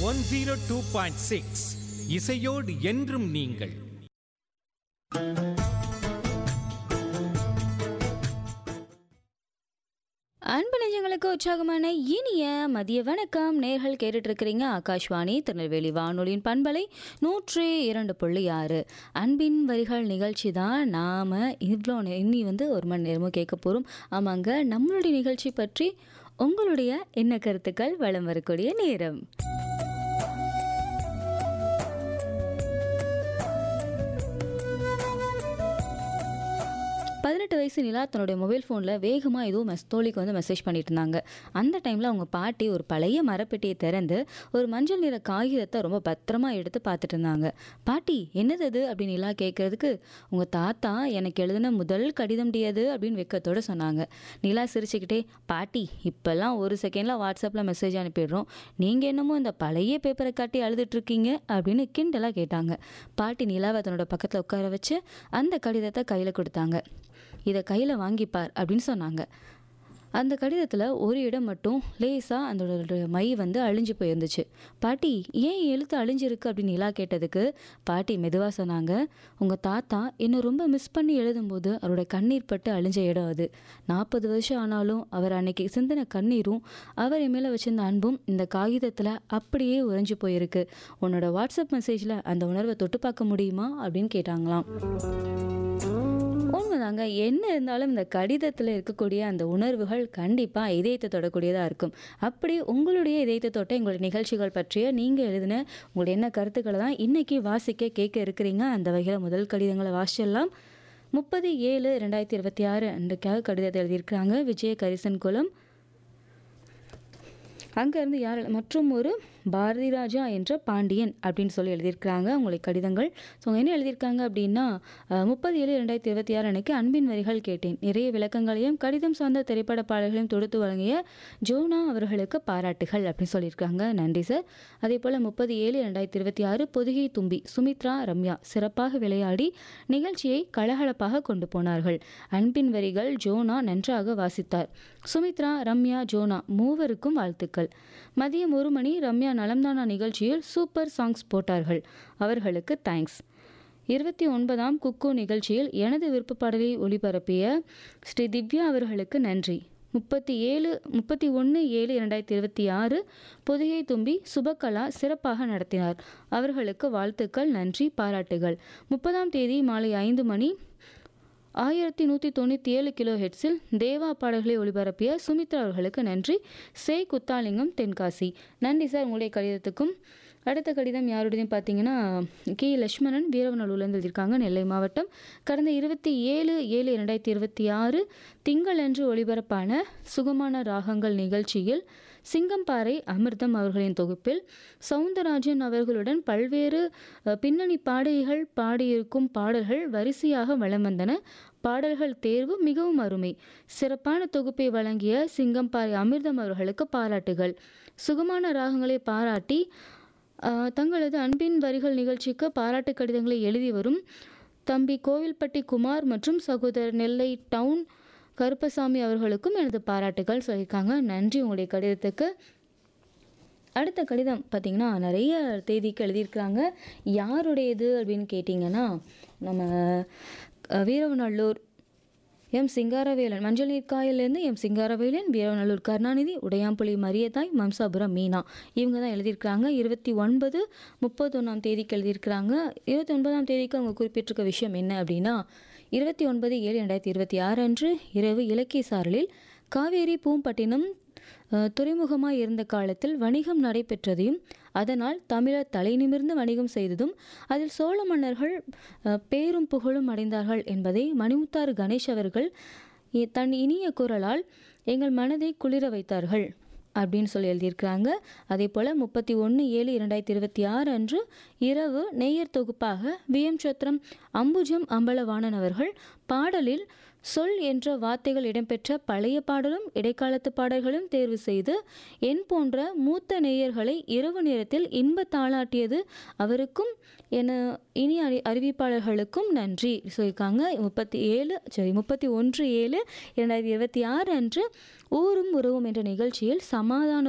one zero two point six இசையோடு என்றும் நீங்கள் அன்பு நெஞ்சங்களுக்கு உற்சாகமான இனிய மதிய வணக்கம் நேர்கள் கேட்டுட்டு இருக்கிறீங்க ஆகாஷ்வாணி திருநெல்வேலி வானொலியின் பண்பலை நூற்றி இரண்டு புள்ளி ஆறு அன்பின் வரிகள் நிகழ்ச்சி தான் நாம் இவ்வளோ நே- இன்னி வந்து ஒரு மணி நேரமும் கேட்க போகிறோம் ஆமாங்க நம்மளுடைய நிகழ்ச்சி பற்றி உங்களுடைய என்ன கருத்துக்கள் வலம் வரக்கூடிய நேரம் பதினெட்டு வயசு நிலா தன்னுடைய மொபைல் ஃபோனில் வேகமாக ஏதோ மெஸ் தோழிக்கு வந்து மெசேஜ் பண்ணிட்டு இருந்தாங்க அந்த டைமில் அவங்க பாட்டி ஒரு பழைய மரப்பெட்டியை திறந்து ஒரு மஞ்சள் நிற காகிதத்தை ரொம்ப பத்திரமா எடுத்து பார்த்துட்டு இருந்தாங்க பாட்டி என்னது அது அப்படின்னு நிலா கேட்கறதுக்கு உங்கள் தாத்தா எனக்கு எழுதின முதல் கடிதம் டியது அப்படின்னு வெக்கத்தோட சொன்னாங்க நிலா சிரிச்சுக்கிட்டே பாட்டி இப்போல்லாம் ஒரு செகண்டில் வாட்ஸ்அப்பில் மெசேஜ் அனுப்பிடுறோம் நீங்கள் என்னமோ இந்த பழைய பேப்பரை காட்டி அழுதுட்டு இருக்கீங்க அப்படின்னு கிண்டலாக கேட்டாங்க பாட்டி நிலாவை தன்னோட பக்கத்தில் உட்கார வச்சு அந்த கடிதத்தை கையில் கொடுத்தாங்க இதை கையில் வாங்கிப்பார் அப்படின்னு சொன்னாங்க அந்த கடிதத்தில் ஒரு இடம் மட்டும் லேசாக அதோட மை வந்து அழிஞ்சு போயிருந்துச்சு பாட்டி ஏன் எழுத்து அழிஞ்சிருக்கு அப்படின்னு நிலா கேட்டதுக்கு பாட்டி மெதுவாக சொன்னாங்க உங்கள் தாத்தா என்னை ரொம்ப மிஸ் பண்ணி எழுதும்போது அவரோட கண்ணீர் பட்டு அழிஞ்ச இடம் அது நாற்பது வருஷம் ஆனாலும் அவர் அன்னைக்கு சிந்தின கண்ணீரும் அவர் என் மேலே வச்சிருந்த அன்பும் இந்த காகிதத்தில் அப்படியே உறைஞ்சு போயிருக்கு உன்னோட வாட்ஸ்அப் மெசேஜில் அந்த உணர்வை தொட்டு பார்க்க முடியுமா அப்படின்னு கேட்டாங்களாம் உண்மைதாங்க என்ன இருந்தாலும் இந்த கடிதத்தில் இருக்கக்கூடிய அந்த உணர்வுகள் கண்டிப்பாக இதயத்தை தொடக்கூடியதாக இருக்கும் அப்படி உங்களுடைய இதயத்தை தொட்ட எங்களுடைய நிகழ்ச்சிகள் பற்றிய நீங்கள் எழுதின உங்களுடைய என்ன கருத்துக்களை தான் இன்னைக்கு வாசிக்க கேட்க இருக்கிறீங்க அந்த வகையில் முதல் கடிதங்களை வாசிச்சிடலாம் முப்பது ஏழு ரெண்டாயிரத்தி இருபத்தி ஆறு அன்றைக்காக கடிதத்தை எழுதியிருக்கிறாங்க விஜய கரிசன் குலம் அங்கேருந்து யார் மற்றும் ஒரு பாரதி ராஜா என்ற பாண்டியன் அப்படின்னு சொல்லி எழுதியிருக்கிறாங்க உங்களுடைய கடிதங்கள் ஸோ என்ன எழுதியிருக்காங்க அப்படின்னா முப்பது ஏழு ரெண்டாயிரத்தி இருபத்தி ஆறு அன்னைக்கு அன்பின் வரிகள் கேட்டேன் நிறைய விளக்கங்களையும் கடிதம் சார்ந்த திரைப்பட பாடல்களையும் தொடுத்து வழங்கிய ஜோனா அவர்களுக்கு பாராட்டுகள் அப்படின்னு சொல்லியிருக்காங்க நன்றி சார் அதே போல் முப்பது ஏழு ரெண்டாயிரத்தி இருபத்தி ஆறு பொதுகை தும்பி சுமித்ரா ரம்யா சிறப்பாக விளையாடி நிகழ்ச்சியை கலகலப்பாக கொண்டு போனார்கள் அன்பின் வரிகள் ஜோனா நன்றாக வாசித்தார் சுமித்ரா ரம்யா ஜோனா மூவருக்கும் வாழ்த்துக்கள் மதியம் ஒரு மணி ரம்யா நலம்தானா நிகழ்ச்சியில் சூப்பர் சாங்ஸ் போட்டார்கள் அவர்களுக்கு தேங்க்ஸ் இருபத்தி ஒன்பதாம் குக்கு நிகழ்ச்சியில் எனது விருப்ப பாடலை ஒளிபரப்பிய ஸ்ரீ திவ்யா அவர்களுக்கு நன்றி முப்பத்தி ஏழு முப்பத்தி ஒன்று ஏழு இரண்டாயிரத்தி இருபத்தி ஆறு பொதிகை தும்பி சுபகலா சிறப்பாக நடத்தினார் அவர்களுக்கு வாழ்த்துக்கள் நன்றி பாராட்டுகள் முப்பதாம் தேதி மாலை ஐந்து மணி ஆயிரத்தி நூற்றி தொண்ணூற்றி ஏழு கிலோ ஹெட்ஸில் தேவா பாடல்களை ஒளிபரப்பிய சுமித்ரா அவர்களுக்கு நன்றி சே குத்தாலிங்கம் தென்காசி நன்றி சார் உங்களுடைய கடிதத்துக்கும் அடுத்த கடிதம் யாருடையதும் பார்த்தீங்கன்னா கே லட்சுமணன் வீரவநல்லூர்லேருந்து எழுதியிருக்காங்க நெல்லை மாவட்டம் கடந்த இருபத்தி ஏழு ஏழு இரண்டாயிரத்தி இருபத்தி ஆறு திங்களன்று ஒளிபரப்பான சுகமான ராகங்கள் நிகழ்ச்சியில் சிங்கம்பாறை அமிர்தம் அவர்களின் தொகுப்பில் சவுந்தரராஜன் அவர்களுடன் பல்வேறு அஹ், பின்னணி பாடகிகள் பாடியிருக்கும் பாடல்கள் வரிசையாக வலம் வந்தன பாடல்கள் தேர்வு மிகவும் அருமை சிறப்பான தொகுப்பை வழங்கிய சிங்கம்பாறை அமிர்தம் அவர்களுக்கு பாராட்டுகள் சுகமான ராகங்களை பாராட்டி அஹ், தங்களது அன்பின் வரிகள் நிகழ்ச்சிக்கு பாராட்டு கடிதங்களை எழுதி வரும் தம்பி கோவில்பட்டி குமார் மற்றும் சகோதரர் நெல்லை டவுன் கருப்பசாமி அவர்களுக்கும் எனது பாராட்டுகள் சொல்லியிருக்காங்க நன்றி உங்களுடைய கடிதத்துக்கு அடுத்த கடிதம் பார்த்திங்கன்னா நிறைய தேதிக்கு எழுதியிருக்கிறாங்க யாருடையது அப்படின்னு கேட்டிங்கன்னா நம்ம அஹ், வீரவநல்லூர் எம் சிங்காரவேலன் மஞ்சள் நீர்க்காயிலேருந்து எம் சிங்காரவேலன் வீரவநல்லூர் கருணாநிதி உடையாம்புலி மரியதாய் மம்சாபுரம் மீனா இவங்க தான் எழுதியிருக்கிறாங்க இருபத்தி ஒன்பது முப்பத்தொன்னாம் தேதிக்கு எழுதியிருக்கிறாங்க இருபத்தி ஒன்பதாம் தேதிக்கு அவங்க குறிப்பிட்டிருக்க விஷயம் என்ன அப்படின்னா இருபத்தி ஒன்பது ஏழு ரெண்டாயிரத்தி இருபத்தி ஆறு அன்று இரவு இலக்கிய சாரலில் காவேரி பூம்பட்டினம் அஹ், துறைமுகமாய் இருந்த காலத்தில் வணிகம் நடைபெற்றதையும் அதனால் தமிழர் தலை நிமிர்ந்து வணிகம் செய்ததும் அதில் சோழ மன்னர்கள் அஹ், பேரும் புகழும் அடைந்தார்கள் என்பதை மணிமுத்தாறு கணேஷ் அவர்கள் இ- தன் இனிய குரலால் எங்கள் மனதை குளிர வைத்தார்கள் அப்படின்னு சொல்லி எழுதியிருக்கிறாங்க அதே போல் முப்பத்தி ஒன்று ஏழு இரண்டாயிரத்தி இருபத்தி ஆறு அன்று இரவு நேயர் தொகுப்பாக விஎம் சத்திரம் அம்புஜம் அம்பலவாணன் அவர்கள் பாடலில் சொல் என்ற வார்த்தைகள் இடம்பெற்ற பழைய பாடலும் இடைக்காலத்து பாடல்களும் தேர்வு செய்து என் போன்ற மூத்த நேயர்களை இரவு நேரத்தில் இன்ப தாளாட்டியது அவருக்கும் என இனி அறி அறிவிப்பாளர்களுக்கும் நன்றி சொல்லியிருக்காங்க முப்பத்தி ஏழு சரி முப்பத்தி ஒன்று ஏழு இரண்டாயிரத்தி இருபத்தி ஆறு அன்று ஊரும் உறவும் என்ற நிகழ்ச்சியில் சமாதான